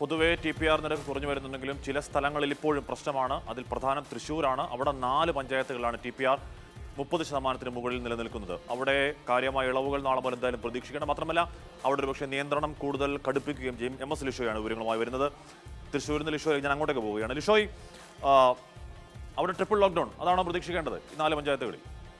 പൊതുവേ T P R നിരക്ക് കുറഞ്ഞു വരുന്നുണ്ടെങ്കിലും ചില സ്ഥലങ്ങളിൽ ഇപ്പോഴും പ്രശ്നമാണ് അതിൽ പ്രധാനം തൃശ്ശൂരാണ് അവിടെ നാല് പഞ്ചായത്തുകളാണ് ടി പി ആർ മുപ്പത് ശതമാനത്തിന് മുകളിൽ നിലനിൽക്കുന്നത് അവിടെ കാര്യമായ ഇളവുകൾ നാളെ മുതൽ എന്തായാലും പ്രതീക്ഷിക്കണം മാത്രമല്ല അവിടെ ഒരു പക്ഷേ നിയന്ത്രണം കൂടുതൽ കടുപ്പിക്കുകയും ചെയ്യും എം എസ് ലിഷോയാണ് വിവരങ്ങളുമായി വരുന്നത് തൃശ്ശൂരിൽ നിന്ന് ലിഷോയ് ഞാൻ അങ്ങോട്ടേക്ക് പോവുകയാണ് ലിഷോയ് ആ, അവിടെ ട്രിപ്പിൾ ലോക്ക്ഡൌൺ അതാണോ പ്രതീക്ഷിക്കേണ്ടത് ഈ നാല് പഞ്ചായത്തുകളിൽ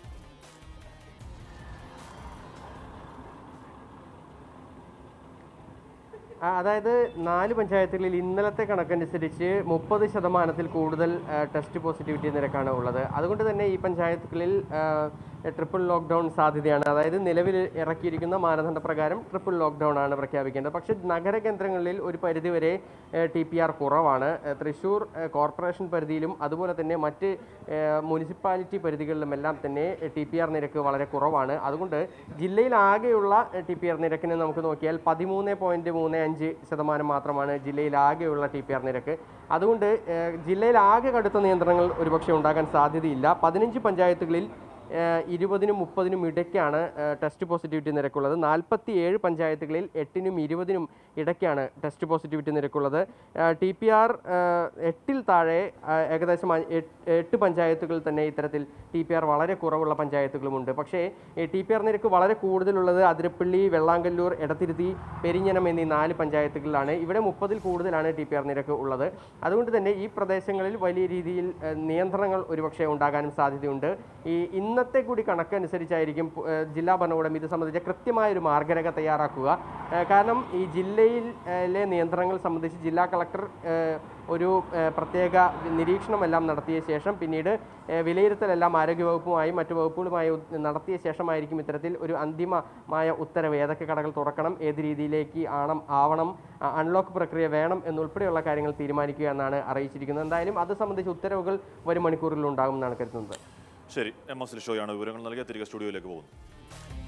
ആ, അതായത് നാല് പഞ്ചായത്തുകളിൽ ഇന്നലത്തെ കണക്കനുസരിച്ച് മുപ്പത് ശതമാനത്തിൽ കൂടുതൽ ആ, ടെസ്റ്റ് പോസിറ്റിവിറ്റി നിരക്കാണ് ഉള്ളത് അതുകൊണ്ട് തന്നെ ഈ പഞ്ചായത്തുകളിൽ ആ, ട്രിപ്പിൾ ലോക്ക്ഡൗൺ സാധ്യതയാണ് അതായത് നിലവിൽ ഇറക്കിയിരിക്കുന്ന മാനദണ്ഡ പ്രകാരം ട്രിപ്പിൾ ലോക്ക്ഡൗൺ ആണ് പ്രഖ്യാപിക്കേണ്ടത് പക്ഷേ നഗര കേന്ദ്രങ്ങളിൽ ഒരു പരിധിവരെ ടി പി ആർ കുറവാണ് ആ, തൃശ്ശൂർ ആ, കോർപ്പറേഷൻ പരിധിയിലും അതുപോലെ തന്നെ മറ്റ് ആ, മുനിസിപ്പാലിറ്റി പരിധികളിലുമെല്ലാം തന്നെ ടി പി ആർ നിരക്ക് വളരെ കുറവാണ് അതുകൊണ്ട് ജില്ലയിലാകെയുള്ള ടി പി ആർ നിരക്കിന് നമുക്ക് നോക്കിയാൽ പതിമൂന്ന് പോയിന്റ് മൂന്ന് അഞ്ച് ശതമാനം മാത്രമാണ് ജില്ലയിലാകെയുള്ള ടി പി ആർ നിരക്ക് അതുകൊണ്ട് ഏഹ്, ജില്ലയിലാകെ കടുത്ത നിയന്ത്രണങ്ങൾ ഒരുപക്ഷെ ഉണ്ടാകാൻ സാധ്യതയില്ല പതിനഞ്ച് പഞ്ചായത്തുകളിൽ ഏഹ്, ഇരുപതിനും മുപ്പതിനും ഇടയ്ക്കാണ് ഏഹ്, ടെസ്റ്റ് പോസിറ്റിവിറ്റി നിരക്കുള്ളത് നാൽപ്പത്തി ഏഴ് പഞ്ചായത്തുകളിൽ എട്ടിനും ഇരുപതിനും ഇടയ്ക്കാണ് ടെസ്റ്റ് പോസിറ്റിവിറ്റി നിരക്കുള്ളത് ടി പി ആർ എട്ടിൽ താഴെ ആ, ഏകദേശം അ- എട്ട് എട്ട് പഞ്ചായത്തുകളിൽ തന്നെ ഇത്തരത്തിൽ ടി പി ആർ വളരെ കുറവുള്ള പഞ്ചായത്തുകളുമുണ്ട് പക്ഷേ ടി പി ആർ നിരക്ക് വളരെ കൂടുതലുള്ളത് അതിരപ്പള്ളി വെള്ളാങ്കല്ലൂർ എടത്തിരുത്തി പെരിഞ്ഞനം എന്നീ നാല് പഞ്ചായത്തുകളിലാണ് ഇവിടെ മുപ്പതിൽ കൂടുതലാണ് ടി പി ആർ നിരക്ക് ഉള്ളത് അതുകൊണ്ട് തന്നെ ഈ പ്രദേശങ്ങളിൽ വലിയ രീതിയിൽ ഏഹ്, നിയന്ത്രണങ്ങൾ ഒരുപക്ഷെ ഉണ്ടാകാനും സാധ്യതയുണ്ട് ഈ ഇന്നത്തെ കൂടി കണക്കനുസരിച്ചായിരിക്കും പു- ഏഹ്, ജില്ലാ ഭരണകൂടം ഇത് സംബന്ധിച്ച കൃത്യമായ ഒരു മാർഗരേഖ തയ്യാറാക്കുക ഏഹ്, കാരണം ഈ ജില്ലയിലെ നിയന്ത്രണങ്ങൾ സംബന്ധിച്ച് ജില്ലാ കളക്ടർ ഏഹ്, ഒരു ഏഹ്, പ്രത്യേക നിരീക്ഷണമെല്ലാം നടത്തിയ ശേഷം പിന്നീട് ഏഹ്, വിലയിരുത്തലെല്ലാം ആരോഗ്യവകുപ്പുമായും മറ്റു വകുപ്പുകളുമായി ഉ- നടത്തിയ ശേഷമായിരിക്കും ഇത്തരത്തിൽ ഒരു അന്തിമമായ ഉത്തരവ് ഏതൊക്കെ കടകൾ തുറക്കണം ഏത് രീതിയിലേക്ക് ആണം ആവണം അ- അൺലോക്ക് പ്രക്രിയ വേണം എന്നുൾപ്പെടെയുള്ള കാര്യങ്ങൾ തീരുമാനിക്കുക എന്നാണ് അറിയിച്ചിരിക്കുന്നത് എന്തായാലും അത് സംബന്ധിച്ച ഉത്തരവുകൾ വരും മണിക്കൂറുകളിൽ ഉണ്ടാകുമെന്നാണ് കരുതുന്നത് ശരി എം എസ് ലിഷോയാണ് വിവരങ്ങൾ നൽകിയ തിരികെ സ്റ്റുഡിയോയിലേക്ക് പോകുന്നു